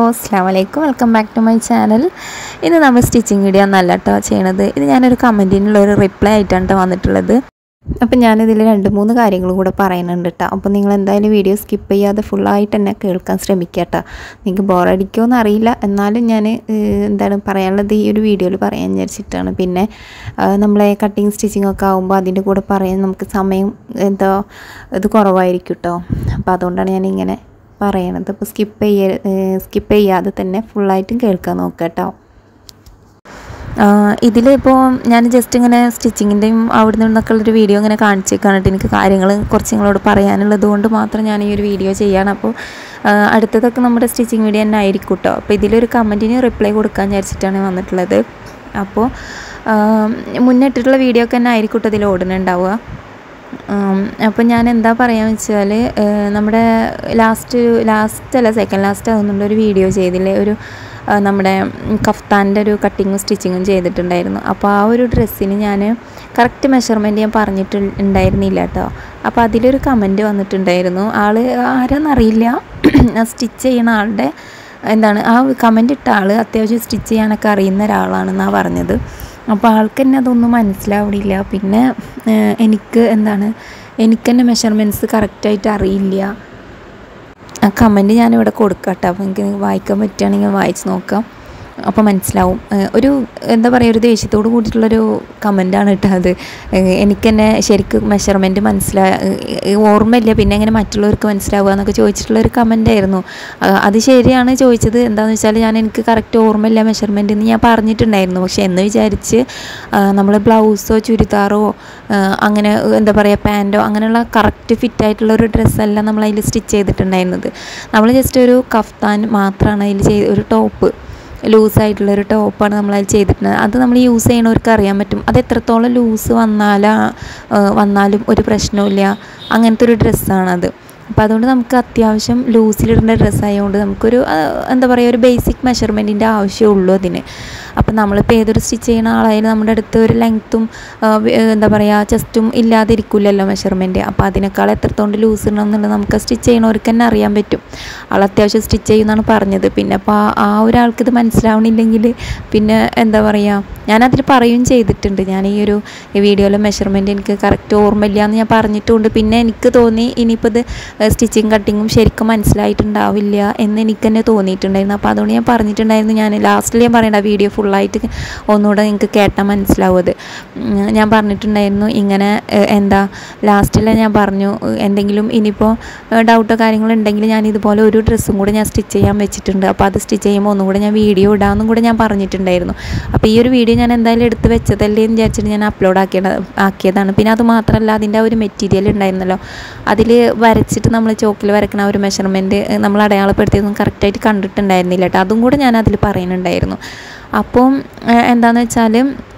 അസ്സാം വലൈക്കും welcome back to my channel ഇന്ന് നമ്മൾ സ്റ്റിച്ചിങ് വീഡിയോ ഒന്നല്ല കേട്ടോ ചെയ്യണത് ഇത് ഞാനൊരു കമൻറ്റിനുള്ള ഒരു റിപ്ലൈ ആയിട്ടാണ് കേട്ടോ വന്നിട്ടുള്ളത് അപ്പം ഞാനിതിൽ രണ്ട് മൂന്ന് കാര്യങ്ങൾ കൂടെ പറയുന്നുണ്ട് കേട്ടോ അപ്പോൾ നിങ്ങൾ എന്തായാലും വീഡിയോ സ്കിപ്പ് ചെയ്യാതെ ഫുള്ളായിട്ട് തന്നെ കേൾക്കാൻ ശ്രമിക്കുക കേട്ടോ നിങ്ങൾക്ക് ബോറടിക്കുമോ അറിയില്ല എന്നാലും ഞാൻ എന്താണ് പറയാനുള്ളത് ഈ ഒരു വീഡിയോയിൽ പറയാൻ വിചാരിച്ചിട്ടാണ് പിന്നെ ആ, നമ്മളെ കട്ടിങ് സ്റ്റിച്ചിങ് ഒക്കെ ആകുമ്പോൾ അതിൻ്റെ കൂടെ പറയാൻ നമുക്ക് സമയം എന്താ ഇത് കുറവായിരിക്കും കേട്ടോ അപ്പോൾ അതുകൊണ്ടാണ് ഞാൻ ഇങ്ങനെ പറയണത് അപ്പോൾ സ്കിപ്പ് ചെയ്യ സ്കിപ്പ് ചെയ്യാതെ തന്നെ ഫുള്ളായിട്ടും കേൾക്കാൻ നോക്കുക കേട്ടോ ഇതിലിപ്പോൾ ഞാൻ ജസ്റ്റ് ഇങ്ങനെ സ്റ്റിച്ചിങ്ങിൻ്റെയും അവിടെ നിന്നൊക്കെ ഉള്ളൊരു വീഡിയോ ഇങ്ങനെ കാണിച്ചേക്കാണ് കേട്ടോ എനിക്ക് കാര്യങ്ങൾ കുറച്ച് നിങ്ങളോട് പറയാനുള്ളത് കൊണ്ട് മാത്രം ഞാൻ ഈ ഒരു വീഡിയോ ചെയ്യാണ് അപ്പോൾ ആ, അടുത്തതൊക്കെ നമ്മുടെ സ്റ്റിച്ചിങ് വീഡിയോ തന്നെ ആയിരിക്കും കേട്ടോ അപ്പോൾ ഇതിലൊരു കമൻറ്റിന് റിപ്ലൈ കൊടുക്കാൻ വിചാരിച്ചിട്ടാണ് വന്നിട്ടുള്ളത് അപ്പോൾ ആ, മുന്നേ ഇട്ടിട്ടുള്ള വീഡിയോ ഒക്കെ തന്നെ ആയിരിക്കും കേട്ടോ ഇതിൽ ഓടുന്നുണ്ടാവുക അപ്പം ഞാൻ എന്താ പറയാന്ന് വെച്ചാൽ നമ്മുടെ ലാസ്റ്റ് ലാസ്റ്റ് അല്ല സെക്കൻഡ് ലാസ്റ്റ് ആകുന്നുണ്ട് ഒരു വീഡിയോ ചെയ്തില്ലേ ഒരു ആ, നമ്മുടെ കഫ്താൻ്റെ ഒരു കട്ടിങ്ങും സ്റ്റിച്ചിങ്ങും ചെയ്തിട്ടുണ്ടായിരുന്നു അപ്പോൾ ആ ഒരു ഡ്രസ്സിന് ഞാൻ കറക്റ്റ് മെഷർമെൻറ്റ് ഞാൻ പറഞ്ഞിട്ട് ഉണ്ടായിരുന്നില്ല കേട്ടോ അപ്പോൾ അതിലൊരു കമൻറ്റ് വന്നിട്ടുണ്ടായിരുന്നു ആൾ ആരാന്നറിയില്ല ആ സ്റ്റിച്ച് ചെയ്യുന്ന ആളുടെ എന്താണ് ആ കമൻ്റ് ഇട്ട ആൾ അത്യാവശ്യം സ്റ്റിച്ച് ചെയ്യാനൊക്കെ അറിയുന്ന ഒരാളാണെന്നാണ് പറഞ്ഞത് അപ്പോൾ ആൾക്ക് തന്നെ അതൊന്നും മനസ്സിലാവണില്ല പിന്നെ ഏഹ്, എനിക്ക് എന്താണ് എനിക്ക് തന്നെ മെഷർമെൻറ്റ്സ് കറക്റ്റായിട്ട് അറിയില്ല ആ കമൻറ്റ് ഞാനിവിടെ കൊടുക്കാം കേട്ടോ അപ്പോൾ എനിക്ക് വായിക്കാൻ പറ്റുകയാണെങ്കിൽ വായിച്ച് നോക്കാം അപ്പോൾ മനസ്സിലാവും ഏഹ് ഒരു എന്താ പറയുക ഒരു ദേഷ്യത്തോട് കൂടിയിട്ടുള്ളൊരു കമൻറ്റാണ് കേട്ടോ അത് ഏഹ് എനിക്ക് തന്നെ ശരിക്കും മെഷർമെൻറ്റ് മനസ്സിലാ ഏഹ് ഓർമ്മയില്ല പിന്നെ എങ്ങനെ മറ്റുള്ളവർക്ക് മനസ്സിലാവുക എന്നൊക്കെ ചോദിച്ചിട്ടുള്ളൊരു കമൻറ്റായിരുന്നു അത് ശരിയാണ് ചോദിച്ചത് എന്താണെന്ന് വെച്ചാൽ ഞാൻ എനിക്ക് കറക്റ്റ് ഓർമ്മയില്ല മെഷർമെൻറ്റ് എന്ന് ഞാൻ പറഞ്ഞിട്ടുണ്ടായിരുന്നു പക്ഷേ എന്ന് വിചാരിച്ച് നമ്മൾ ബ്ലൗസോ ചുരിദാറോ ആ, അങ്ങനെ എന്താ പറയുക പാൻറ്റോ അങ്ങനെയുള്ള കറക്റ്റ് ഫിറ്റായിട്ടുള്ള ഒരു ഡ്രസ്സല്ല നമ്മൾ അതിൽ സ്റ്റിച്ച് ചെയ്തിട്ടുണ്ടായിരുന്നത് നമ്മൾ ജസ്റ്റ് ഒരു കഫ്താൻ മാത്രമാണ് അതിൽ ചെയ്ത് ഒരു ടോപ്പ് ലൂസായിട്ടുള്ളൊരു ടോപ്പാണ് നമ്മൾ അതിൽ ചെയ്തിട്ടുള്ളത് അത് നമ്മൾ യൂസ് ചെയ്യണവർക്ക് അറിയാൻ പറ്റും അത് എത്രത്തോളം ലൂസ് വന്നാലാ ആ, വന്നാലും ഒരു പ്രശ്നമില്ല അങ്ങനത്തെ ഒരു ഡ്രസ്സാണത് അപ്പോൾ അതുകൊണ്ട് നമുക്ക് അത്യാവശ്യം ലൂസിലിടേണ്ട ഡ്രസ്സായതുകൊണ്ട് നമുക്കൊരു ആ, എന്താ പറയുക ഒരു ബേസിക് മെഷർമെൻറ്റിൻ്റെ ആവശ്യമുള്ളൂ അതിന് അപ്പം നമ്മളിപ്പോൾ ഏതൊരു സ്റ്റിച്ച് ചെയ്യുന്ന ആളായാലും നമ്മുടെ അടുത്ത് ഒരു ലെങ്ത്തും എന്താ പറയുക ചെസ്റ്റും ഇല്ലാതിരിക്കില്ലല്ലോ മെഷർമെൻറ്റ് അപ്പോൾ അതിനേക്കാൾ എത്രത്തോണ്ട് ലൂസ് ഇടണം എന്നുള്ളത് നമുക്ക് സ്റ്റിച്ച് ചെയ്യണവർക്ക് തന്നെ അറിയാൻ പറ്റും ആൾ അത്യാവശ്യം സ്റ്റിച്ച് ചെയ്യുന്നതാണ് പറഞ്ഞത് പിന്നെ അപ്പോൾ ആ ഒരാൾക്ക് ഇത് മനസ്സിലാവണില്ലെങ്കിൽ പിന്നെ എന്താ പറയുക ഞാനതിൽ പറയുകയും ചെയ്തിട്ടുണ്ട് ഞാൻ ഈ ഒരു വീഡിയോയിലെ മെഷർമെൻറ്റ് എനിക്ക് കറക്റ്റ് ഓർമ്മയില്ല എന്ന് ഞാൻ പറഞ്ഞിട്ടുണ്ട് പിന്നെ എനിക്ക് തോന്നി ഇനിയിപ്പോൾ ഇത് സ്റ്റിച്ചിങ് കട്ടിങ്ങും ശരിക്കും മനസ്സിലായിട്ടുണ്ടാവില്ല എന്ന് എനിക്ക് തന്നെ തോന്നിയിട്ടുണ്ടായിരുന്നു അപ്പോൾ അതുകൊണ്ട് ഞാൻ പറഞ്ഞിട്ടുണ്ടായിരുന്നു ഞാൻ ലാസ്റ്റിൽ ഞാൻ പറയണ്ട വീഡിയോ ഫുള്ളായിട്ട് ഒന്നുകൂടെ നിങ്ങൾക്ക് കേട്ടാൽ മനസ്സിലാവും അത് ഉം, ഞാൻ പറഞ്ഞിട്ടുണ്ടായിരുന്നു ഇങ്ങനെ ഏഹ്, എന്താ ലാസ്റ്റിൽ ഞാൻ പറഞ്ഞു ഏഹ്, എന്തെങ്കിലും ഇനിയിപ്പോൾ ഡൗട്ടോ കാര്യങ്ങളോ ഉണ്ടെങ്കിൽ ഞാൻ ഇതുപോലെ ഒരു ഡ്രസ്സും കൂടെ ഞാൻ സ്റ്റിച്ച് ചെയ്യാൻ വെച്ചിട്ടുണ്ട് അപ്പോൾ അത് സ്റ്റിച്ച് ചെയ്യുമ്പോൾ ഒന്നും കൂടെ ഞാൻ വീഡിയോ ഇടാമെന്നും കൂടെ ഞാൻ പറഞ്ഞിട്ടുണ്ടായിരുന്നു അപ്പോൾ ഈ ഒരു വീഡിയോ ഞാൻ എന്തായാലും എടുത്ത് വെച്ചതല്ലേ എന്ന് വിചാരിച്ചിട്ട് ഞാൻ അപ്ലോഡ് ആക്കിയത് ആക്കിയതാണ് പിന്നെ അത് മാത്രമല്ല അതിൻ്റെ ആ ഒരു മെറ്റീരിയൽ ഉണ്ടായിരുന്നല്ലോ അതിൽ വരച്ചിട്ട് നമ്മൾ ചോക്കിൽ വരക്കണ ആ ഒരു മെഷർമെൻറ്റ് നമ്മൾ അടയാളപ്പെടുത്തിയതൊന്നും കറക്റ്റായിട്ട് കണ്ടിട്ടുണ്ടായിരുന്നില്ല കേട്ടോ അതും കൂടെ ഞാൻ അതിൽ പറയുന്നുണ്ടായിരുന്നു അപ്പം ഏഹ്, എന്താണെന്ന് വെച്ചാൽ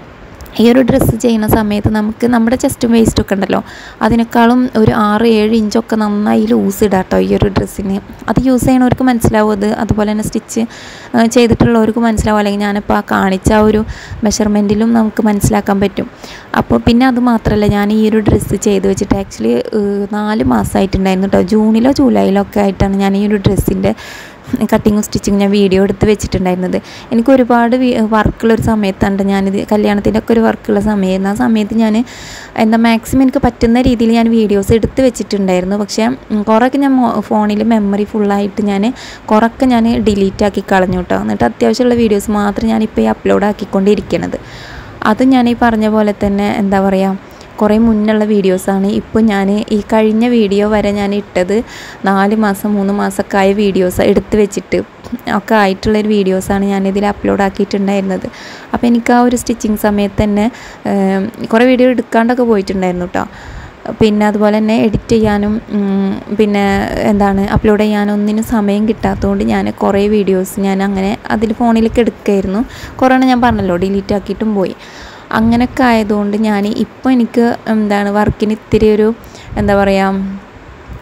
ഈ ഒരു ഡ്രസ്സ് ചെയ്യുന്ന സമയത്ത് നമുക്ക് നമ്മുടെ ചെസ്റ്റും വേസ്റ്റും ഒക്കെ ഉണ്ടല്ലോ അതിനേക്കാളും ഒരു ആറ് ഏഴ് ഇഞ്ചൊക്കെ നന്നായി ലൂസ് ഇടാം കേട്ടോ ഈ ഒരു ഡ്രസ്സിന് അത് യൂസ് ചെയ്യണവർക്ക് മനസ്സിലാവും അത് അതുപോലെ തന്നെ സ്റ്റിച്ച് ചെയ്തിട്ടുള്ളവർക്ക് മനസ്സിലാവും അല്ലെങ്കിൽ ഞാനിപ്പോൾ ആ കാണിച്ച ആ ഒരു മെഷർമെൻറ്റിലും നമുക്ക് മനസ്സിലാക്കാൻ പറ്റും അപ്പോൾ പിന്നെ അത് മാത്രമല്ല ഞാൻ ഈ ഒരു ഡ്രസ്സ് ചെയ്ത് വെച്ചിട്ട് ആക്ച്വലി നാല് മാസമായിട്ടുണ്ടായിരുന്നു കേട്ടോ ജൂണിലോ ജൂലൈയിലോ ഒക്കെ ആയിട്ടാണ് ഞാൻ ഈ ഒരു ഡ്രസ്സിൻ്റെ കട്ടിങ്ങും സ്റ്റിച്ചിങ്ങും ഞാൻ വീഡിയോ എടുത്ത് വെച്ചിട്ടുണ്ടായിരുന്നത് എനിക്ക് ഒരുപാട് വർക്കുള്ളൊരു സമയത്തുണ്ട് ഞാനിത് കല്യാണത്തിൻ്റെ ഒക്കെ ഒരു വർക്കുള്ള സമയമായിരുന്നു ആ സമയത്ത് ഞാൻ എന്താ മാക്സിമം എനിക്ക് പറ്റുന്ന രീതിയിൽ ഞാൻ വീഡിയോസ് എടുത്ത് വെച്ചിട്ടുണ്ടായിരുന്നു പക്ഷേ ഉം, കുറേയൊക്കെ ഞാൻ ഫോണിൽ മെമ്മറി ഫുള്ളായിട്ട് ഞാൻ കുറേയൊക്കെ ഞാൻ ഡിലീറ്റ് ആക്കി കളഞ്ഞു കേട്ടോ എന്നിട്ട് അത്യാവശ്യമുള്ള വീഡിയോസ് മാത്രം ഞാനിപ്പോൾ ഈ അപ്ലോഡ് ആക്കിക്കൊണ്ടിരിക്കുന്നത് അത് ഞാൻ ഈ പറഞ്ഞ പോലെ തന്നെ എന്താ പറയുക കുറേ മുന്നുള്ള വീഡിയോസാണ് ഇപ്പോൾ ഞാൻ ഈ കഴിഞ്ഞ വീഡിയോ വരെ ഞാൻ ഇട്ടത് നാല് മാസം മൂന്ന് മാസമൊക്കെ ആയ വീഡിയോസ് എടുത്ത് വെച്ചിട്ട് ഒക്കെ ആയിട്ടുള്ളൊരു വീഡിയോസാണ് ഞാനിതിൽ അപ്ലോഡ് ആക്കിയിട്ടുണ്ടായിരുന്നത് അപ്പോൾ എനിക്ക് ആ ഒരു സ്റ്റിച്ചിങ് സമയത്ത് തന്നെ ഏം, കുറേ വീഡിയോ എടുക്കാണ്ടൊക്കെ പോയിട്ടുണ്ടായിരുന്നു കേട്ടോ പിന്നെ അതുപോലെ തന്നെ എഡിറ്റ് ചെയ്യാനും ഉം, പിന്നെ എന്താണ് അപ്ലോഡ് ചെയ്യാനും ഒന്നിനും സമയം കിട്ടാത്തതുകൊണ്ട് ഞാൻ കുറേ വീഡിയോസ് ഞാൻ അങ്ങനെ അതിൽ ഫോണിലേക്ക് എടുക്കുമായിരുന്നു കുറേ എണ്ണം ഞാൻ പറഞ്ഞല്ലോ ഡിലീറ്റ് ആക്കിയിട്ടും പോയി അങ്ങനെയൊക്കെ ആയതുകൊണ്ട് ഞാൻ ഇപ്പോൾ എനിക്ക് എന്താണ് വർക്കിന് ഇത്തിരി ഒരു എന്താ പറയുക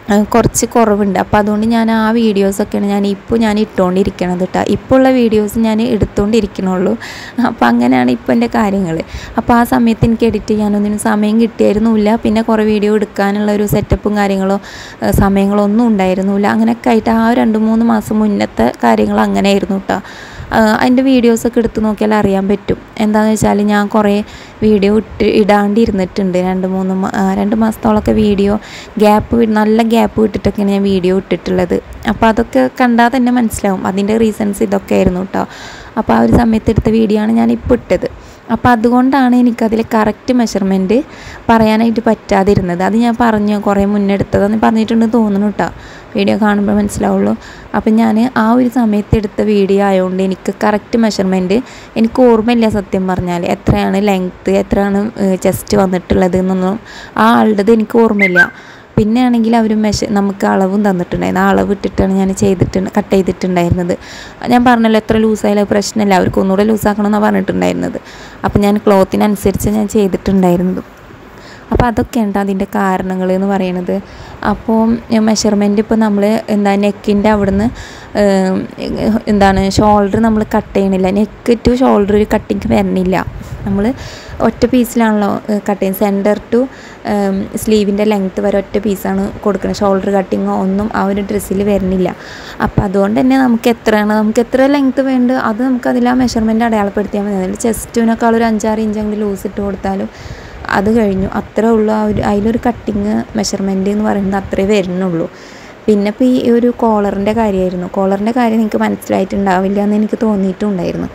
ആ, കുറച്ച് കുറവുണ്ട് അപ്പോൾ അതുകൊണ്ട് ഞാൻ ആ വീഡിയോസൊക്കെയാണ് ഞാൻ ഇപ്പോൾ ഞാൻ ഇട്ടുകൊണ്ടിരിക്കണത് കേട്ടോ ഇപ്പോൾ ഉള്ള വീഡിയോസ് ഞാൻ എടുത്തുകൊണ്ടിരിക്കണുള്ളൂ അപ്പോൾ അങ്ങനെയാണ് ഇപ്പോൾ എൻ്റെ കാര്യങ്ങൾ അപ്പോൾ ആ സമയത്ത് എനിക്ക് എഡിറ്റ് ചെയ്യാനൊന്നിനും സമയം കിട്ടിയായിരുന്നില്ല പിന്നെ കുറേ വീഡിയോ എടുക്കാനുള്ള ഒരു സെറ്റപ്പും കാര്യങ്ങളോ ആ, സമയങ്ങളോ ഒന്നും ഉണ്ടായിരുന്നില്ല അങ്ങനെയൊക്കെ ആയിട്ട് ആ രണ്ട് മൂന്ന് മാസം മുന്നത്തെ കാര്യങ്ങൾ അങ്ങനെയായിരുന്നു കേട്ടോ അതിൻ്റെ വീഡിയോസൊക്കെ എടുത്ത് നോക്കിയാൽ അറിയാൻ പറ്റും എന്താണെന്ന് വെച്ചാൽ ഞാൻ കുറേ വീഡിയോ ഇട്ട് ഇടാണ്ടിരുന്നിട്ടുണ്ട് രണ്ട് മൂന്ന് മാ- ആ, രണ്ട് മാസത്തോളമൊക്കെ വീഡിയോ ഗ്യാപ്പ് നല്ല ഗ്യാപ്പ് വിട്ടിട്ടൊക്കെയാണ് ഞാൻ വീഡിയോ ഇട്ടിട്ടുള്ളത് അപ്പോൾ അതൊക്കെ കണ്ടാൽ തന്നെ മനസ്സിലാവും അതിൻ്റെ റീസൺസ് ഇതൊക്കെ ആയിരുന്നു കേട്ടോ അപ്പോൾ ആ ഒരു സമയത്ത് എടുത്ത വീഡിയോ ആണ് ഞാൻ ഇപ്പോൾ ഇട്ടത് അപ്പോൾ അതുകൊണ്ടാണ് എനിക്കതിൽ കറക്റ്റ് മെഷർമെൻറ്റ് പറയാനായിട്ട് പറ്റാതിരുന്നത് അത് ഞാൻ പറഞ്ഞു കുറേ മുന്നേ എടുത്തതെന്ന് പറഞ്ഞിട്ടുണ്ട് തോന്നുന്നു കേട്ടോ വീഡിയോ കാണുമ്പോൾ മനസ്സിലാവുള്ളൂ അപ്പം ഞാൻ ആ ഒരു സമയത്ത് എടുത്ത വീഡിയോ ആയതുകൊണ്ട് എനിക്ക് കറക്റ്റ് മെഷർമെൻറ്റ് എനിക്ക് ഓർമ്മയില്ല സത്യം പറഞ്ഞാൽ എത്രയാണ് ലെങ്ത്ത് എത്രയാണ് ചെസ്റ്റ് വന്നിട്ടുള്ളത് എന്നൊന്നും ആ ആളുടേത് എനിക്ക് ഓർമ്മയില്ല പിന്നെ ആണെങ്കിൽ അവർ മെഷ നമുക്ക് അളവും തന്നിട്ടുണ്ടായിരുന്നു ആ അളവ് ഇട്ടിട്ടാണ് ഞാൻ ചെയ്തിട്ട് കട്ട് ചെയ്തിട്ടുണ്ടായിരുന്നത് ഞാൻ പറഞ്ഞല്ലോ എത്ര ലൂസായാലും അത് പ്രശ്നമില്ല അവർക്ക് ഒന്നുകൂടെ ലൂസാക്കണം എന്നാണ് പറഞ്ഞിട്ടുണ്ടായിരുന്നത് അപ്പോൾ ഞാൻ ക്ലോത്തിനനുസരിച്ച് ഞാൻ ചെയ്തിട്ടുണ്ടായിരുന്നത് അപ്പോൾ അതൊക്കെയുണ്ട് അതിൻ്റെ കാരണങ്ങൾ എന്ന് പറയുന്നത് അപ്പോൾ മെഷർമെൻറ്റ് ഇപ്പോൾ നമ്മൾ എന്താ നെക്കിൻ്റെ അവിടുന്ന് ഏം, എന്താണ് ഷോൾഡർ നമ്മൾ കട്ട് ചെയ്യണില്ല നെക്ക് ടു ഷോൾഡർ ഒരു കട്ടിങ് വരണില്ല നമ്മൾ ഒറ്റ പീസിലാണല്ലോ കട്ട് ചെയ്യുന്നത് സെൻറ്റർ ടു സ്ലീവിൻ്റെ ലെങ്ത്ത് വരെ ഒറ്റ പീസാണ് കൊടുക്കുന്നത് ഷോൾഡർ കട്ടിങ്ങോ ഒന്നും ആ ഒരു ഡ്രസ്സിൽ വരുന്നില്ല അപ്പോൾ അതുകൊണ്ട് തന്നെ നമുക്ക് എത്രയാണ് നമുക്ക് എത്ര ലെങ്ത്ത് വേണ്ട അത് നമുക്ക് അതിൽ ആ മെഷർമെൻറ്റ് അടയാളപ്പെടുത്തിയാൽ മതി അതിൽ ചെസ്റ്റിനേക്കാൾ ഒരു അഞ്ചാറ് ഇഞ്ചെങ്കിലും ലൂസ് ഇട്ട് കൊടുത്താലും അത് കഴിഞ്ഞു അത്രേ ഉള്ളൂ ആ ഒരു അതിലൊരു കട്ടിങ് മെഷർമെൻറ്റ് എന്ന് പറയുന്നത് അത്രേ വരുന്നുള്ളൂ പിന്നെ ഇപ്പോൾ ഈ ഒരു കോളറിൻ്റെ കാര്യമായിരുന്നു കോളറിൻ്റെ കാര്യം എനിക്ക് മനസ്സിലായിട്ടുണ്ടാവില്ല എന്ന് എനിക്ക് തോന്നിയിട്ടുണ്ടായിരുന്നു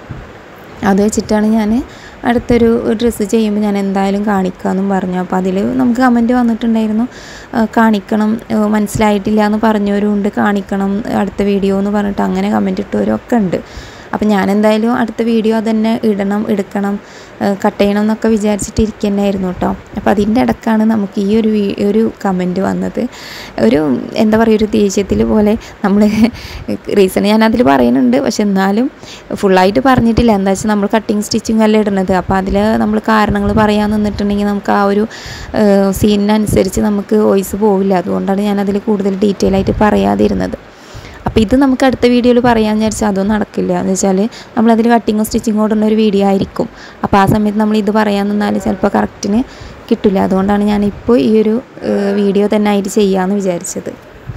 അത് വെച്ചിട്ടാണ് ഞാൻ അടുത്തൊരു ഡ്രസ്സ് ചെയ്യുമ്പോൾ ഞാൻ എന്തായാലും കാണിക്കാമെന്നും പറഞ്ഞു അപ്പോൾ അതിൽ നമുക്ക് കമൻറ്റ് വന്നിട്ടുണ്ടായിരുന്നു ആ, കാണിക്കണം ആ, മനസ്സിലായിട്ടില്ല എന്ന് പറഞ്ഞവരുണ്ട് കാണിക്കണം അടുത്ത വീഡിയോ എന്ന് പറഞ്ഞിട്ട് അങ്ങനെ കമൻറ്റ് ഇട്ടവരും ഒക്കെ ഉണ്ട് അപ്പോൾ ഞാൻ എന്തായാലും അടുത്ത വീഡിയോ അതന്നെ ഇടണം എടുക്കണം കട്ട് ചെയ്യണം എന്നൊക്കെ വിചാരിച്ചിട്ട് ഇരിക്കുന്നതായിരുന്നു കേട്ടോ അപ്പോൾ അതിൻ്റെ ഇടക്കാണ് നമുക്ക് ഈ ഒരു വീ- ഒരു കമൻറ്റ് വന്നത് ഒരു എന്താ പറയുക ഒരു ദേഷ്യത്തിൽ പോലെ നമ്മൾ റീസൺ ഞാൻ അതിൽ പറയുന്നുണ്ട് പക്ഷെ എന്നാലും ഫുള്ളായിട്ട് പറഞ്ഞിട്ടില്ല എന്താ വെച്ചാൽ നമ്മൾ കട്ടിങ് സ്റ്റിച്ചിങ് അല്ലേ ഇടുന്നത് അപ്പോൾ അതിൽ നമ്മൾ കാരണങ്ങൾ പറയാൻ നിന്നിട്ടുണ്ടെങ്കിൽ നമുക്ക് ആ ഒരു സീനിനനുസരിച്ച് നമുക്ക് വോയിസ് പോവില്ല അതുകൊണ്ടാണ് ഞാൻ അതിൽ കൂടുതൽ ഡീറ്റെയിൽ ആയിട്ട് പറയാതിരുന്നത് അപ്പോൾ ഇത് നമുക്ക് അടുത്ത വീഡിയോയിൽ പറയാമെന്ന് വിചാരിച്ചാൽ അതൊന്നും നടക്കില്ല എന്ന് വെച്ചാൽ നമ്മളതിൽ കട്ടിങ്ങും സ്റ്റിച്ചിങ്ങും ഇടുന്ന ഒരു വീഡിയോ ആയിരിക്കും അപ്പോൾ ആ സമയത്ത് നമ്മൾ ഇത് പറയാൻ നിന്നാൽ ചിലപ്പോൾ കറക്റ്റിന് കിട്ടില്ല അതുകൊണ്ടാണ് ഞാനിപ്പോൾ ഈ ഒരു വീഡിയോ തന്നെ ആയിട്ട് ചെയ്യാമെന്ന് വിചാരിച്ചത്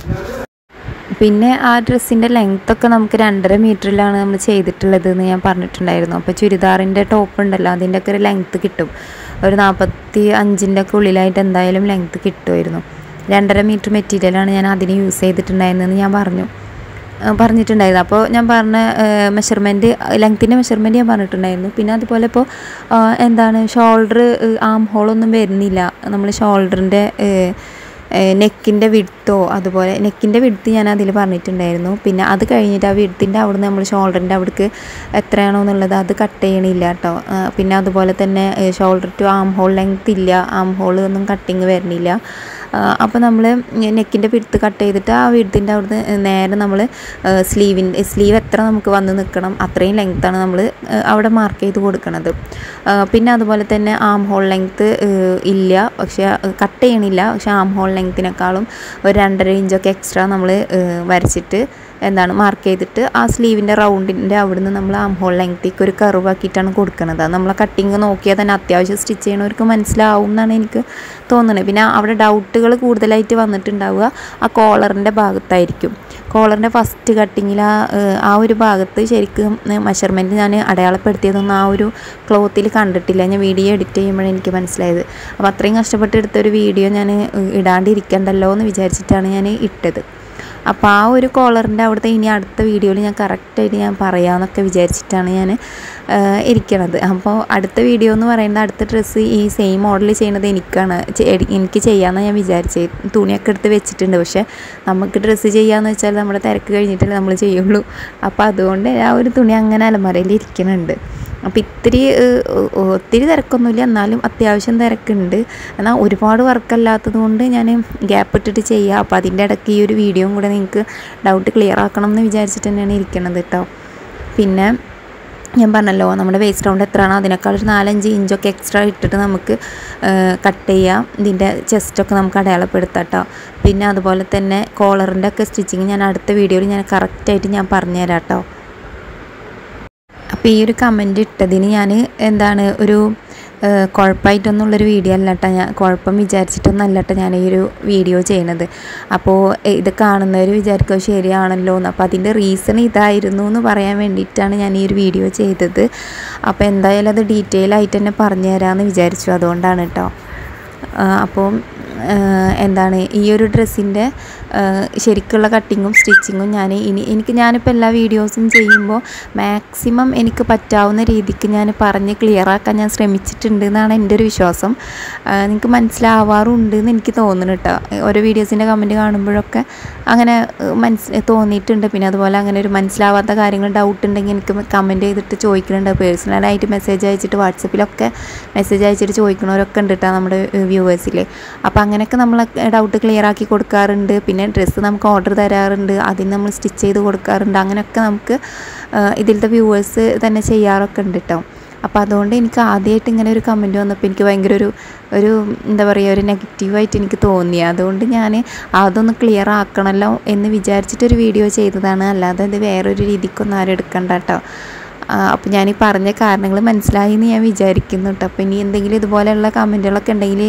പിന്നെ ആ ഡ്രസ്സിൻ്റെ ലെങ്ത്തൊക്കെ നമുക്ക് രണ്ടര മീറ്ററിലാണ് നമ്മൾ ചെയ്തിട്ടുള്ളത് എന്ന് ഞാൻ പറഞ്ഞിട്ടുണ്ടായിരുന്നു അപ്പോൾ ചുരിദാറിൻ്റെ ടോപ്പ് ഉണ്ടല്ലോ അതിൻ്റെ ഒക്കെ ഒരു ലെങ്ത്ത് കിട്ടും ഒരു നാൽപ്പത്തി അഞ്ചിൻ്റെ ഒക്കെ ഉള്ളിലായിട്ട് എന്തായാലും ലെങ്ത്ത് കിട്ടുമായിരുന്നു രണ്ടര മീറ്റർ മെറ്റീരിയലാണ് ഞാൻ അതിന് യൂസ് ചെയ്തിട്ടുണ്ടായിരുന്നതെന്ന് ഞാൻ പറഞ്ഞു ആ, പറഞ്ഞിട്ടുണ്ടായിരുന്നു അപ്പോൾ ഞാൻ പറഞ്ഞ മെഷർമെൻറ്റ് ലെങ്ത്തിൻ്റെ മെഷർമെൻറ്റ് ഞാൻ പറഞ്ഞിട്ടുണ്ടായിരുന്നു പിന്നെ അതുപോലെ ഇപ്പോൾ ആ, എന്താണ് ഷോൾഡർ ആം ഹോളൊന്നും വരുന്നില്ല നമ്മൾ ഷോൾഡറിൻ്റെ നെക്കിൻ്റെ വിടുത്തോ അതുപോലെ നെക്കിൻ്റെ വിടുത്ത് ഞാൻ അതിൽ പറഞ്ഞിട്ടുണ്ടായിരുന്നു പിന്നെ അത് കഴിഞ്ഞിട്ട് ആ വിടുത്തിൻ്റെ അവിടുന്ന് നമ്മൾ ഷോൾഡറിൻ്റെ അവിടേക്ക് എത്രയാണോ എന്നുള്ളത് അത് കട്ട് ചെയ്യണില്ല കേട്ടോ ആ, പിന്നെ അതുപോലെ തന്നെ shoulder to arm hole length ഇല്ല ആം ഹോൾ ഒന്നും കട്ടിങ് വരുന്നില്ല അപ്പോൾ നമ്മൾ നെക്കിൻ്റെ പിടുത്ത് കട്ട് ചെയ്തിട്ട് ആ വിടുത്തിൻ്റെ അവിടുന്ന് നേരെ നമ്മൾ സ്ലീവിൻ്റെ സ്ലീവ് എത്ര നമുക്ക് വന്ന് നിൽക്കണം അത്രയും ലെങ്ത്താണ് നമ്മൾ അവിടെ മാർക്ക് ചെയ്ത് കൊടുക്കണത് ആ, പിന്നെ അതുപോലെ തന്നെ ആം ഹോൾ ലെങ്ത്ത് ഇല്ല പക്ഷേ കട്ട് ചെയ്യണില്ല പക്ഷേ ആം ഹോൾ ലെങ്ത്തിനേക്കാളും ഒരു രണ്ടര ഇഞ്ചൊക്കെ എക്സ്ട്രാ നമ്മൾ വരച്ചിട്ട് എന്താണ് മാർക്ക് ചെയ്തിട്ട് ആ സ്ലീവിൻ്റെ റൗണ്ടിൻ്റെ അവിടുന്ന് നമ്മൾ ആം ഹോൾ ലെങ്ത്തേക്ക് ഒരു കർവ് ആക്കിയിട്ടാണ് കൊടുക്കുന്നത് അത് നമ്മളെ കട്ടിങ് നോക്കിയാൽ തന്നെ അത്യാവശ്യം സ്റ്റിച്ച് ചെയ്യണവർക്ക് മനസ്സിലാവും എന്നാണ് എനിക്ക് തോന്നുന്നത് പിന്നെ അവിടെ ഡൗട്ടുകൾ കൂടുതലായിട്ട് വന്നിട്ടുണ്ടാവുക ആ കോളറിൻ്റെ ഭാഗത്തായിരിക്കും കോളറിൻ്റെ ഫസ്റ്റ് കട്ടിങ്ങിൽ ആ ഏഹ്, ആ ഒരു ഭാഗത്ത് ശരിക്കും മെഷർമെൻറ്റ് ഞാൻ അടയാളപ്പെടുത്തിയതൊന്നും ആ ഒരു ക്ലോത്തിൽ കണ്ടിട്ടില്ല ഞാൻ വീഡിയോ എഡിറ്റ് ചെയ്യുമ്പോഴാണ് എനിക്ക് മനസ്സിലായത് അപ്പോൾ അത്രയും കഷ്ടപ്പെട്ട് എടുത്തൊരു വീഡിയോ ഞാൻ ഇടാണ്ടിരിക്കണ്ടല്ലോ എന്ന് വിചാരിച്ചിട്ടാണ് ഞാൻ ഇട്ടത് അപ്പോൾ ആ ഒരു കോളറിൻ്റെ അവിടുത്തെ ഇനി അടുത്ത വീഡിയോയിൽ ഞാൻ കറക്റ്റായിട്ട് ഞാൻ പറയാമെന്നൊക്കെ വിചാരിച്ചിട്ടാണ് ഞാൻ ഇരിക്കണത് അപ്പോൾ അടുത്ത വീഡിയോ എന്ന് പറയുന്നത് അടുത്ത ഡ്രസ്സ് ഈ സെയിം മോഡൽ ചെയ്യണത് എനിക്കാണ് ചെ- എടി- എനിക്ക് ചെയ്യാമെന്ന് ഞാൻ വിചാരിച്ചത് തുണിയൊക്കെ എടുത്ത് വെച്ചിട്ടുണ്ട് പക്ഷേ നമുക്ക് ഡ്രസ്സ് ചെയ്യാമെന്ന് വെച്ചാൽ നമ്മുടെ തിരക്ക് കഴിഞ്ഞിട്ടല്ലേ നമ്മൾ ചെയ്യുള്ളൂ അപ്പോൾ അതുകൊണ്ട് ആ ഒരു തുണി അങ്ങനെ അലമാരയിൽ ഇരിക്കുന്നുണ്ട് അപ്പോൾ ഇത്തിരി ഏഹ്, ഒ- ഒ- ഒത്തിരി തിരക്കൊന്നുമില്ല എന്നാലും അത്യാവശ്യം തിരക്കുണ്ട് എന്നാൽ ഒരുപാട് വർക്കല്ലാത്തത് കൊണ്ട് ഞാൻ ഗ്യാപ്പ് ഇട്ടിട്ട് ചെയ്യുക അപ്പോൾ അതിൻ്റെ ഇടയ്ക്ക് ഈ ഒരു വീഡിയോയും കൂടെ നിങ്ങൾക്ക് ഡൗട്ട് ക്ലിയർ ആക്കണം എന്ന് വിചാരിച്ചിട്ട് തന്നെയാണ് ഇരിക്കണത് കേട്ടോ പിന്നെ ഞാൻ പറഞ്ഞല്ലോ നമ്മുടെ വേസ്റ്റ് റൗണ്ട് എത്രയാണോ അതിനേക്കാൾ ഒരു നാലഞ്ച് ഇഞ്ചൊക്കെ എക്സ്ട്രാ ഇട്ടിട്ട് നമുക്ക് കട്ട് ചെയ്യാം ഇതിൻ്റെ ചെസ്റ്റൊക്കെ നമുക്ക് അടയാളപ്പെടുത്താം കേട്ടോ പിന്നെ അതുപോലെ തന്നെ കോളറിൻ്റെ ഒക്കെ സ്റ്റിച്ചിങ് ഞാൻ അടുത്ത വീഡിയോയിൽ ഞാൻ കറക്റ്റായിട്ട് ഞാൻ പറഞ്ഞുതരാം കേട്ടോ അപ്പോൾ ഈ ഒരു കമൻറ്റ് ഇട്ടതിന് ഞാൻ എന്താണ് ഒരു കുഴപ്പമായിട്ടൊന്നുള്ളൊരു വീഡിയോ അല്ല കേട്ടോ ഞാൻ കുഴപ്പം വിചാരിച്ചിട്ടൊന്നല്ല കേട്ടോ ഞാൻ ഈ ഒരു വീഡിയോ ചെയ്യണത് അപ്പോൾ ഇത് കാണുന്നവർ വിചാരിക്കുക ശരിയാണല്ലോ എന്ന് അപ്പോൾ അതിൻ്റെ റീസൺ ഇതായിരുന്നു എന്ന് പറയാൻ വേണ്ടിയിട്ടാണ് ഞാൻ ഈ ഒരു വീഡിയോ ചെയ്തത് അപ്പോൾ എന്തായാലും അത് ഡീറ്റെയിൽ ആയിട്ട് തന്നെ പറഞ്ഞു തരാമെന്ന് വിചാരിച്ചു അതുകൊണ്ടാണ് കേട്ടോ അപ്പോൾ എന്താണ് ഈ ഒരു ഡ്രസ്സിൻ്റെ ശരിക്കുള്ള കട്ടിങ്ങും സ്റ്റിച്ചിങ്ങും ഞാൻ ഇനി എനിക്ക് ഞാനിപ്പോൾ എല്ലാ വീഡിയോസും ചെയ്യുമ്പോൾ മാക്സിമം എനിക്ക് പറ്റാവുന്ന രീതിക്ക് ഞാൻ പറഞ്ഞ് ക്ലിയർ ആക്കാൻ ഞാൻ ശ്രമിച്ചിട്ടുണ്ട് എന്നാണ് എൻ്റെ ഒരു വിശ്വാസം നിങ്ങൾക്ക് മനസ്സിലാവാറുണ്ട് എന്ന് എനിക്ക് തോന്നുന്നു കേട്ടോ ഓരോ വീഡിയോസിൻ്റെ കമൻറ്റ് കാണുമ്പോഴൊക്കെ അങ്ങനെ മനസ്സ് തോന്നിയിട്ടുണ്ട് പിന്നെ അതുപോലെ അങ്ങനെ ഒരു മനസ്സിലാവാത്ത കാര്യങ്ങൾ ഡൗട്ട് ഉണ്ടെങ്കിൽ എനിക്ക് കമൻറ്റ് ചെയ്തിട്ട് ചോദിക്കുന്നുണ്ട് പേഴ്സണലായിട്ട് മെസ്സേജ് അയച്ചിട്ട് വാട്സപ്പിലൊക്കെ മെസ്സേജ് അയച്ചിട്ട് ചോദിക്കുന്നവരൊക്കെ ഉണ്ട് കേട്ടോ നമ്മുടെ വ്യൂവേഴ്സിൽ അപ്പോൾ അങ്ങനെയൊക്കെ നമ്മൾ ഡൗട്ട് ക്ലിയർ ആക്കി കൊടുക്കാറുണ്ട് പിന്നെ ഡ്രസ്സ് നമുക്ക് ഓർഡർ തരാറുണ്ട് അതിന് നമ്മൾ സ്റ്റിച്ച് ചെയ്ത് കൊടുക്കാറുണ്ട് അങ്ങനെയൊക്കെ നമുക്ക് ഇതിലത്തെ വ്യൂവേഴ്സ് തന്നെ ചെയ്യാറൊക്കെ ഉണ്ട് കേട്ടോ അപ്പോൾ അതുകൊണ്ട് എനിക്ക് ആദ്യമായിട്ട് ഇങ്ങനെ ഒരു കമൻറ്റ് വന്നപ്പോൾ എനിക്ക് ഭയങ്കര ഒരു ഒരു എന്താ പറയുക ഒരു നെഗറ്റീവായിട്ട് എനിക്ക് തോന്നി അതുകൊണ്ട് ഞാൻ അതൊന്ന് ക്ലിയർ ആക്കണമല്ലോ എന്ന് വിചാരിച്ചിട്ടൊരു വീഡിയോ ചെയ്തതാണ് അല്ലാതെ ഇത് വേറൊരു രീതിക്കൊന്നും ആരും എടുക്കണ്ട കേട്ടോ അപ്പോൾ ഞാൻ ഈ പറഞ്ഞ കാരണങ്ങൾ മനസ്സിലായി എന്ന് ഞാൻ വിചാരിക്കുന്നു കേട്ടോ അപ്പോൾ ഇനി എന്തെങ്കിലും ഇതുപോലെയുള്ള കമൻറ്റുകളൊക്കെ ഉണ്ടെങ്കിൽ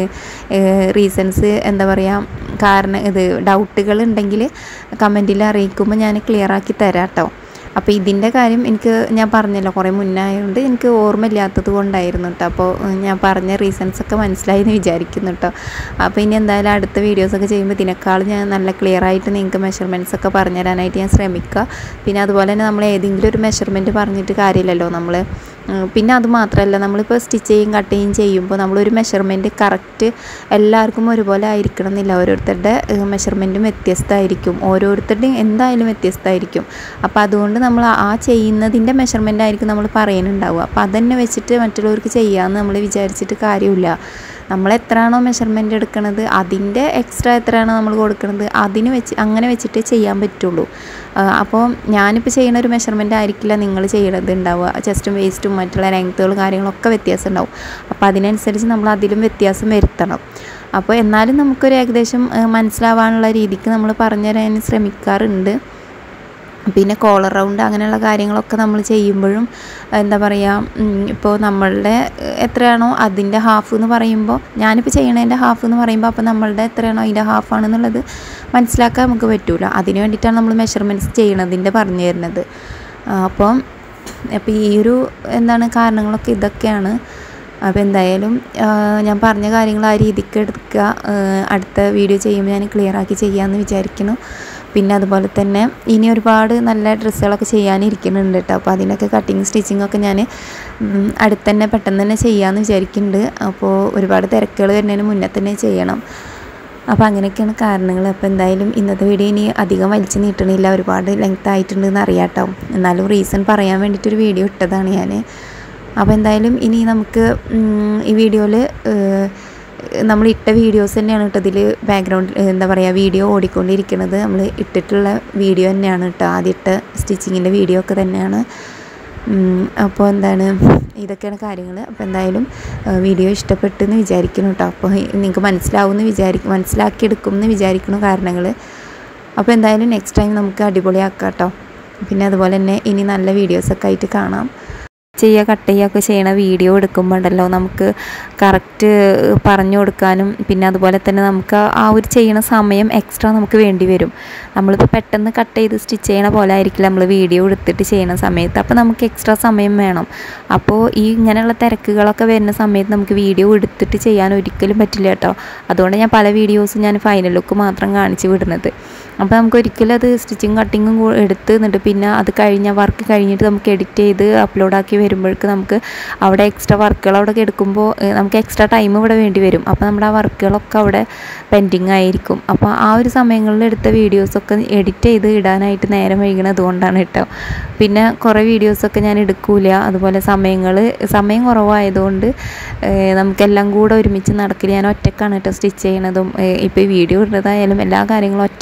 റീസൺസ് എന്താ പറയുക കാരണം ഇത് ഡൗട്ടുകൾ ഉണ്ടെങ്കിൽ കമൻറ്റിൽ അറിയിക്കുമ്പോൾ ഞാൻ ക്ലിയർ ആക്കി തരാം കേട്ടോ അപ്പോൾ ഇതിൻ്റെ കാര്യം എനിക്ക് ഞാൻ പറഞ്ഞല്ലോ കുറേ മുന്നായതുകൊണ്ട് എനിക്ക് ഓർമ്മയില്ലാത്തത് കൊണ്ടായിരുന്നു കേട്ടോ അപ്പോൾ ഞാൻ പറഞ്ഞ റീസൺസ് ഒക്കെ മനസ്സിലായി എന്ന് വിചാരിക്കുന്നു കേട്ടോ അപ്പോൾ ഇനി എന്തായാലും അടുത്ത വീഡിയോസൊക്കെ ചെയ്യുമ്പോൾ ഇതിനേക്കാൾ ഞാൻ നല്ല ക്ലിയർ ആയിട്ട് നിങ്ങൾക്ക് മെഷർമെൻറ്റ്സ് ഒക്കെ പറഞ്ഞു തരാനായിട്ട് ഞാൻ ശ്രമിക്കുക പിന്നെ അതുപോലെ തന്നെ നമ്മൾ ഏതെങ്കിലും ഒരു മെഷർമെൻറ്റ് പറഞ്ഞിട്ട് കാര്യമില്ലല്ലോ നമ്മൾ പിന്നെ അത് മാത്രമല്ല നമ്മളിപ്പോൾ സ്റ്റിച്ച് ചെയ്യും കട്ട് ചെയ്യും ചെയ്യുമ്പോൾ നമ്മളൊരു മെഷർമെൻറ്റ് കറക്റ്റ് എല്ലാവർക്കും ഒരുപോലെ ആയിരിക്കണം എന്നില്ല ഓരോരുത്തരുടെ മെഷർമെൻറ്റും വ്യത്യസ്തമായിരിക്കും ഓരോരുത്തരുടെയും എന്തായാലും വ്യത്യസ്തമായിരിക്കും അപ്പോൾ അതുകൊണ്ട് നമ്മൾ ആ ചെയ്യുന്നതിൻ്റെ മെഷർമെൻ്റ് ആയിരിക്കും നമ്മൾ പറയുന്നുണ്ടാവുക അപ്പോൾ അതന്നെ വെച്ചിട്ട് മറ്റുള്ളവർക്ക് ചെയ്യാമെന്ന് നമ്മൾ വിചാരിച്ചിട്ട് കാര്യമില്ല നമ്മൾ എത്രയാണോ മെഷർമെൻറ്റ് എടുക്കുന്നത് അതിൻ്റെ എക്സ്ട്രാ എത്രയാണോ നമ്മൾ കൊടുക്കുന്നത് അതിന് വെച്ച് അങ്ങനെ വെച്ചിട്ടേ ചെയ്യാൻ പറ്റുള്ളൂ അപ്പോൾ ഞാനിപ്പോൾ ചെയ്യുന്ന ഒരു മെഷർമെൻ്റ് ആയിരിക്കില്ല നിങ്ങൾ ചെയ്യണത് ഉണ്ടാവുക ചെസ്റ്റും വേസ്റ്റും മറ്റുള്ള ലെങ്ത്തുകളും കാര്യങ്ങളൊക്കെ വ്യത്യാസം ഉണ്ടാവും അപ്പോൾ അതിനനുസരിച്ച് നമ്മൾ അതിലും വ്യത്യാസം വരുത്തണം അപ്പോൾ എന്നാലും നമുക്കൊരു ഏകദേശം മനസ്സിലാവാനുള്ള രീതിക്ക് നമ്മൾ പറഞ്ഞു തരാൻ ശ്രമിക്കാറുണ്ട് പിന്നെ കോളർ റൗണ്ട് അങ്ങനെയുള്ള കാര്യങ്ങളൊക്കെ നമ്മൾ ചെയ്യുമ്പോഴും എന്താ പറയുക ഇപ്പോൾ നമ്മളുടെ എത്രയാണോ അതിൻ്റെ ഹാഫ് എന്ന് പറയുമ്പോൾ ഞാനിപ്പോൾ ചെയ്യണതിൻ്റെ ഹാഫ് എന്ന് പറയുമ്പോൾ അപ്പോൾ നമ്മളുടെ എത്രയാണോ അതിൻ്റെ ഹാഫാണെന്നുള്ളത് മനസ്സിലാക്കാൻ നമുക്ക് പറ്റൂല അതിന് വേണ്ടിയിട്ടാണ് നമ്മൾ മെഷർമെൻറ്റ്സ് ചെയ്യണതിൻ്റെ പറഞ്ഞു തരുന്നത് അപ്പം അപ്പോൾ ഈ ഒരു എന്താണ് കാരണങ്ങളൊക്കെ ഇതൊക്കെയാണ് അപ്പോൾ എന്തായാലും ഞാൻ പറഞ്ഞ കാര്യങ്ങൾ ആ രീതിക്ക് എടുക്കുക അടുത്ത വീഡിയോ ചെയ്യുമ്പോൾ ഞാൻ ക്ലിയർ ആക്കി ചെയ്യാമെന്ന് വിചാരിക്കുന്നു പിന്നെ അതുപോലെ തന്നെ ഇനി ഒരുപാട് നല്ല ഡ്രസ്സുകളൊക്കെ ചെയ്യാനിരിക്കുന്നുണ്ട് കേട്ടോ അപ്പോൾ അതിനൊക്കെ കട്ടിങ് സ്റ്റിച്ചിങ് ഒക്കെ ഞാൻ അടുത്ത് തന്നെ പെട്ടെന്ന് തന്നെ ചെയ്യാമെന്ന് വിചാരിക്കുന്നുണ്ട് അപ്പോൾ ഒരുപാട് തിരക്കുകൾ വരുന്നതിന് മുന്നേ തന്നെ ചെയ്യണം അപ്പോൾ അങ്ങനെയൊക്കെയാണ് കാരണങ്ങൾ അപ്പോൾ എന്തായാലും ഇന്നത്തെ വീഡിയോ ഇനി അധികം വലിച്ചു നീട്ടണില്ല ഒരുപാട് ലെങ്ത് ആയിട്ടുണ്ടെന്ന് അറിയാം കേട്ടോ എന്നാലും റീസൺ പറയാൻ വേണ്ടിയിട്ടൊരു വീഡിയോ ഇട്ടതാണ് ഞാൻ അപ്പോൾ എന്തായാലും ഇനി നമുക്ക് ഈ വീഡിയോയിൽ നമ്മൾ ഇട്ട വീഡിയോസ് തന്നെയാണ് കേട്ടോ ഇതിൽ ബാക്ക്ഗ്രൗണ്ട് എന്താ പറയുക വീഡിയോ ഓടിക്കൊണ്ടിരിക്കുന്നത് നമ്മൾ ഇട്ടിട്ടുള്ള വീഡിയോ തന്നെയാണ് കേട്ടോ ആദ്യം ഇട്ട സ്റ്റിച്ചിങ്ങിൻ്റെ വീഡിയോ ഒക്കെ തന്നെയാണ് അപ്പോൾ എന്താണ് ഇതൊക്കെയാണ് കാര്യങ്ങൾ അപ്പോൾ എന്തായാലും വീഡിയോ ഇഷ്ടപ്പെട്ടെന്ന് വിചാരിക്കുന്നു കേട്ടോ അപ്പോൾ നിങ്ങൾക്ക് മനസ്സിലാവുമെന്ന് വിചാരിക്കും മനസ്സിലാക്കിയെടുക്കും എന്ന് വിചാരിക്കുന്നു കാരണങ്ങൾ അപ്പോൾ എന്തായാലും നെക്സ്റ്റ് ടൈം നമുക്ക് അടിപൊളിയാക്കാം കേട്ടോ പിന്നെ അതുപോലെ തന്നെ ഇനി നല്ല വീഡിയോസൊക്കെ ആയിട്ട് കാണാം ചെയ്യുക കട്ട് ചെയ്യുകയൊക്കെ ചെയ്യണ വീഡിയോ എടുക്കുമ്പോൾ ഉണ്ടല്ലോ നമുക്ക് കറക്റ്റ് പറഞ്ഞു കൊടുക്കാനും പിന്നെ അതുപോലെ തന്നെ നമുക്ക് ആ ഒരു ചെയ്യണ സമയം എക്സ്ട്രാ നമുക്ക് വേണ്ടി വരും നമ്മളിപ്പോൾ പെട്ടെന്ന് കട്ട് ചെയ്ത് സ്റ്റിച്ച് ചെയ്യണ പോലെ ആയിരിക്കില്ല നമ്മൾ വീഡിയോ എടുത്തിട്ട് ചെയ്യണ സമയത്ത് അപ്പോൾ നമുക്ക് എക്സ്ട്രാ സമയം വേണം അപ്പോൾ ഈ ഇങ്ങനെയുള്ള തിരക്കുകളൊക്കെ വരുന്ന സമയത്ത് നമുക്ക് വീഡിയോ എടുത്തിട്ട് ചെയ്യാൻ ഒരിക്കലും പറ്റില്ല കേട്ടോ അതുകൊണ്ട് ഞാൻ പല വീഡിയോസും ഞാൻ ഫൈനൽ ലുക്ക് മാത്രം കാണിച്ച് വിടുന്നത് അപ്പോൾ നമുക്ക് ഒരിക്കലും അത് സ്റ്റിച്ചിങ് കട്ടിങ്ങും എടുത്ത് എന്നിട്ട് പിന്നെ അത് കഴിഞ്ഞ വർക്ക് കഴിഞ്ഞിട്ട് നമുക്ക് എഡിറ്റ് ചെയ്ത് അപ്ലോഡാക്കി വരുമ്പോഴേക്ക് നമുക്ക് അവിടെ എക്സ്ട്രാ വർക്കുകൾ അവിടെ എടുക്കുമ്പോൾ നമുക്ക് എക്സ്ട്രാ ടൈം ഇവിടെ വേണ്ടി വരും അപ്പോൾ നമ്മുടെ ആ വർക്കുകളൊക്കെ അവിടെ പെൻഡിങ് ആയിരിക്കും അപ്പോൾ ആ ഒരു സമയങ്ങളിൽ എടുത്ത വീഡിയോസൊക്കെ എഡിറ്റ് ചെയ്ത് ഇടാനായിട്ട് നേരം വൈകണത് അതുകൊണ്ടാണ് കേട്ടോ പിന്നെ കുറേ വീഡിയോസൊക്കെ ഞാൻ എടുക്കൂല അതുപോലെ സമയങ്ങൾ സമയം കുറവായതുകൊണ്ട് നമുക്കെല്ലാം കൂടെ ഒരുമിച്ച് നടക്കില്ല ഞാൻ ഒറ്റക്കാണ് കേട്ടോ സ്റ്റിച്ച് ചെയ്യണതും ഇപ്പോൾ ഈ വീഡിയോ ഇടുന്നതായാലും എല്ലാ കാര്യങ്ങളും ഒറ്റക്കാണ് ചെയ്യുന്നത്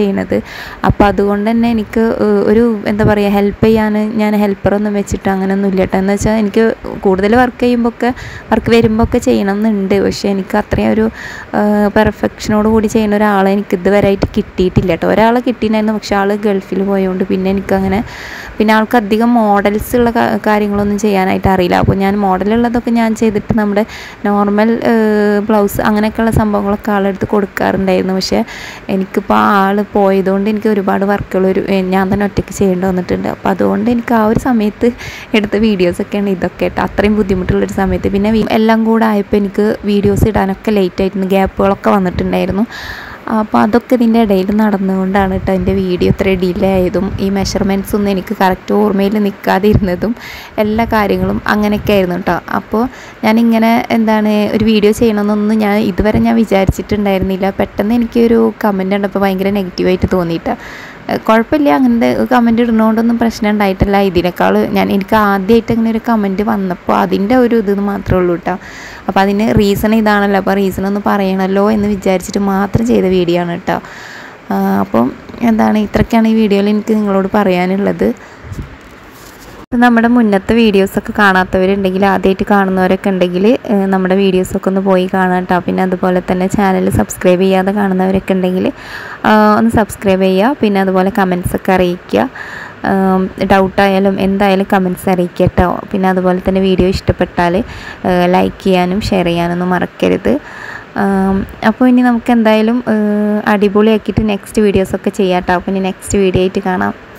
ചെയ്യണത് അപ്പോൾ അതുകൊണ്ട് തന്നെ എനിക്ക് ഏഹ്, ഒരു എന്താ പറയുക ഹെൽപ്പ് ചെയ്യാൻ ഞാൻ ഹെൽപ്പറൊന്നും വെച്ചിട്ട് അങ്ങനെയൊന്നും ഇല്ല കേട്ടോ എന്ന് വെച്ചാൽ എനിക്ക് കൂടുതൽ വർക്ക് ചെയ്യുമ്പോൾ ഒക്കെ വർക്ക് വരുമ്പോൾ ഒക്കെ ചെയ്യണം എന്നുണ്ട് പക്ഷേ എനിക്ക് അത്രയും ഒരു പെർഫെക്ഷനോട് കൂടി ചെയ്യുന്ന ഒരാളെ എനിക്ക് ഇതുവരെയായിട്ട് കിട്ടിയിട്ടില്ല കേട്ടോ ഒരാളെ കിട്ടിയിട്ടുണ്ടായിരുന്നു പക്ഷേ ആൾ ഗൾഫിൽ പോയതുകൊണ്ട് പിന്നെ എനിക്കങ്ങനെ പിന്നെ ആൾക്ക് അധികം മോഡൽസ് ഉള്ള കാ- കാര്യങ്ങളൊന്നും ചെയ്യാനായിട്ട് അറിയില്ല അപ്പോൾ ഞാൻ മോഡലുള്ളതൊക്കെ ഞാൻ ചെയ്തിട്ട് നമ്മുടെ നോർമൽ ബ്ലൗസ് അങ്ങനെയൊക്കെയുള്ള സംഭവങ്ങളൊക്കെ ആളെടുത്ത് കൊടുക്കാറുണ്ടായിരുന്നു പക്ഷേ എനിക്കിപ്പോൾ ആൾ പോയതുകൊണ്ട് എനിക്ക് ഒരുപാട് വർക്കുകൾ ഒരു ഏ, ഞാൻ തന്നെ ഒറ്റയ്ക്ക് ചെയ്യേണ്ടി വന്നിട്ടുണ്ട് അപ്പോൾ അതുകൊണ്ട് എനിക്ക് ആ ഒരു സമയത്ത് എടുത്ത വീഡിയോസൊക്കെയാണ് ഇതൊക്കെ കേട്ടോ അത്രയും ബുദ്ധിമുട്ടുള്ളൊരു സമയത്ത് പിന്നെ വി- എല്ലാം കൂടെ ആയപ്പോൾ എനിക്ക് വീഡിയോസ് ഇടാനൊക്കെ ലേറ്റ് ആയിട്ടുണ്ട് ഗ്യാപ്പുകളൊക്കെ വന്നിട്ടുണ്ടായിരുന്നു അപ്പോൾ അതൊക്കെ ഇതിൻ്റെ ഇടയിൽ നടന്നുകൊണ്ടാണ് കേട്ടോ എൻ്റെ വീഡിയോ ഇത്ര ഡിലേ ആയതും ഈ മെഷർമെൻറ്റ്സ് ഒന്നും എനിക്ക് കറക്റ്റ് ഓർമ്മയിൽ നിൽക്കാതെ ഇരുന്നതും എല്ലാ കാര്യങ്ങളും അങ്ങനെയൊക്കെ ആയിരുന്നു കേട്ടോ അപ്പോൾ ഞാനിങ്ങനെ എന്താണ് ഒരു വീഡിയോ ചെയ്യണമെന്നൊന്നും ഞാൻ ഇതുവരെ ഞാൻ വിചാരിച്ചിട്ടുണ്ടായിരുന്നില്ല പെട്ടെന്ന് എനിക്കൊരു കമൻറ്റ് കണ്ടപ്പോൾ ഭയങ്കര നെഗറ്റീവായിട്ട് തോന്നിയിട്ട് കുഴപ്പമില്ല അങ്ങനത്തെ കമൻറ്റ് ഇടുന്നതുകൊണ്ടൊന്നും പ്രശ്നം ഉണ്ടായിട്ടില്ല ഇതിനേക്കാൾ ഞാൻ എനിക്ക് ആദ്യമായിട്ട് അങ്ങനെ ഒരു കമൻറ്റ് വന്നപ്പോൾ അതിൻ്റെ ഒരു ഇത് മാത്രമേ ഉള്ളൂ കേട്ടോ അപ്പോൾ അതിന് റീസൺ ഇതാണല്ലോ അപ്പോൾ റീസൺ ഒന്ന് പറയണമല്ലോ എന്ന് വിചാരിച്ചിട്ട് മാത്രം ചെയ്ത വീഡിയോ ആണ് കേട്ടോ ആ, അപ്പം എന്താണ് ഇത്രയൊക്കെയാണ് ഈ വീഡിയോയിൽ എനിക്ക് നിങ്ങളോട് പറയാനുള്ളത് ഇപ്പം നമ്മുടെ മുന്നത്തെ വീഡിയോസൊക്കെ കാണാത്തവരുണ്ടെങ്കിൽ ആദ്യമായിട്ട് കാണുന്നവരൊക്കെ ഉണ്ടെങ്കിൽ ഏഹ്, നമ്മുടെ വീഡിയോസൊക്കെ ഒന്ന് പോയി കാണാം കേട്ടോ പിന്നെ അതുപോലെ തന്നെ ചാനൽ സബ്സ്ക്രൈബ് ചെയ്യാതെ കാണുന്നവരൊക്കെ ഉണ്ടെങ്കിൽ ആഹ്, ഒന്ന് സബ്സ്ക്രൈബ് ചെയ്യുക പിന്നെ അതുപോലെ കമൻസ് ഒക്കെ അറിയിക്കുക ഡൗട്ടായാലും എന്തായാലും കമൻസ് അറിയിക്കുക കേട്ടോ പിന്നെ അതുപോലെ തന്നെ വീഡിയോ ഇഷ്ടപ്പെട്ടാൽ ലൈക്ക് ചെയ്യാനും ഷെയർ ചെയ്യാനൊന്നും മറക്കരുത് ആം, അപ്പോൾ ഇനി നമുക്ക് എന്തായാലും ഏഹ്, അടിപൊളിയാക്കിയിട്ട് നെക്സ്റ്റ് വീഡിയോസൊക്കെ ചെയ്യാം കേട്ടോ അപ്പോൾ ഇനി നെക്സ്റ്റ് വീഡിയോ ആയിട്ട് കാണാം